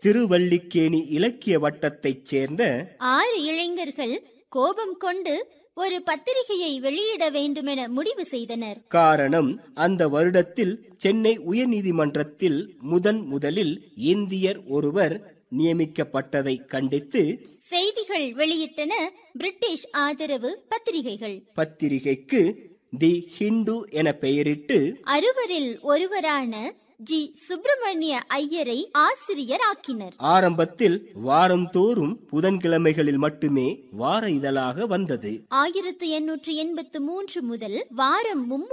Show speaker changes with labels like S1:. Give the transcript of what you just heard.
S1: திருவல்லிக்கேணி இலக்கிய வட்டத்தைச் சேர்ந்த
S2: ஆறு இளைஞர்கள் கோபம் கொண்டு ஒரு பத்திரிகையை வெளியிட வேண்டுமென முடிவு செய்தனர்
S1: காரணம் அந்த வருடத்தில் சென்னை உயர்நீதிமன்றத்தில் முதன் முதலில் இந்தியர் ஒருவர் நியமிக்கப்பட்டதை கண்டித்து
S2: செய்திகள் வெளியிட்டன பிரிட்டிஷ் ஆதரவு பத்திரிகைகள்
S1: பத்திரிகைக்கு தி ஹிந்து என பெயரிட்டு
S2: அறுவரில் ஒருவரான ஜி சுப்பிரமணிய ஐயரை ஆசிரியர் ஆக்கினர்
S1: ஆரம்பத்தில் வாரந்தோறும் புதன்கிழமைகளில் மட்டுமே வார இதழாக வந்தது
S2: ஆயிரத்து எண்ணூற்று எண்பத்து மூன்று முதல் வாரம் மும்மூன்று